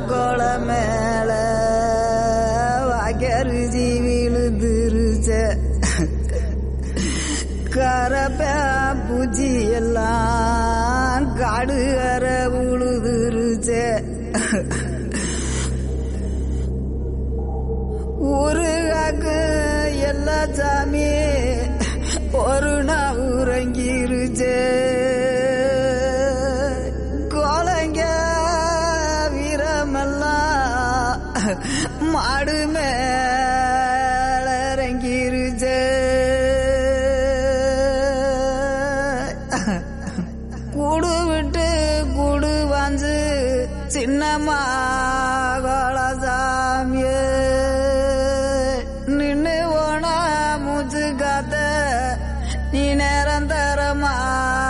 கொல மேல வாக்கருஜி விழுந்துருச்ச கரப்ப பூச்சி எல்லாம் காடு கர உழுதுருச்சே ஊருகாக்கு எல்லா சாமி ஒரு நாள் உறங்கிருச்சே கோலங்க வீரமெல்லாம் மாடு மேல இறங்கிருச்சே கூடு விட்டு கூடு வாஞ்சு சின்னம்மா கோலசாமிய நின்னு போனா மூச்சு காத்த நீ நிரந்தரமா